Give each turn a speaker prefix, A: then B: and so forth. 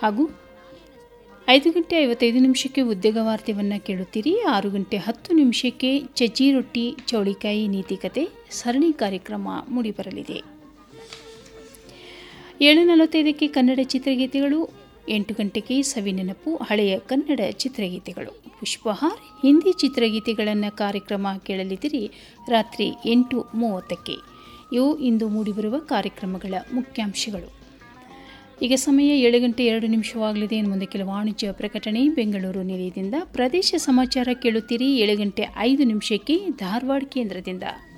A: ಹಾಗೂ ಐದು ಗಂಟೆ ಐವತ್ತೈದು ನಿಮಿಷಕ್ಕೆ ಉದ್ಯೋಗ ವಾರ್ತೆಯನ್ನು ಕೇಳುತ್ತೀರಿ ಆರು ಗಂಟೆ ಹತ್ತು ನಿಮಿಷಕ್ಕೆ ಚಜ್ಜಿ ರೊಟ್ಟಿ ಚೌಳಿಕಾಯಿ ನೀತಿಕತೆ ಸರಣಿ ಕಾರ್ಯಕ್ರಮ ಮೂಡಿಬರಲಿದೆ ಏಳು ನಲವತ್ತೈದಕ್ಕೆ ಕನ್ನಡ ಚಿತ್ರಗೀತೆಗಳು ಎಂಟು ಗಂಟೆಗೆ ಸವಿನೆನಪು ಹಳೆಯ ಕನ್ನಡ ಚಿತ್ರಗೀತೆಗಳು ಪುಷ್ಪಹಾರ್ ಹಿಂದಿ ಚಿತ್ರಗೀತೆಗಳನ್ನು ಕಾರ್ಯಕ್ರಮ ಕೇಳಲಿದ್ದೀರಿ ರಾತ್ರಿ ಎಂಟು ಮೂವತ್ತಕ್ಕೆ ಇವು ಇಂದು ಮೂಡಿಬರುವ ಕಾರ್ಯಕ್ರಮಗಳ ಮುಖ್ಯಾಂಶಗಳು ಈಗ ಸಮಯ ಏಳು ಗಂಟೆ ಎರಡು ನಿಮಿಷವಾಗಲಿದೆ ಇನ್ನು ಮುಂದೆ ಕೆಲ ವಾಣಿಜ್ಯ ಪ್ರಕಟಣೆ ಬೆಂಗಳೂರು ನಿಲಯದಿಂದ ಪ್ರದೇಶ ಸಮಾಚಾರ ಕೇಳುತ್ತೀರಿ ಏಳು ಗಂಟೆ ಐದು ನಿಮಿಷಕ್ಕೆ ಧಾರವಾಡ ಕೇಂದ್ರದಿಂದ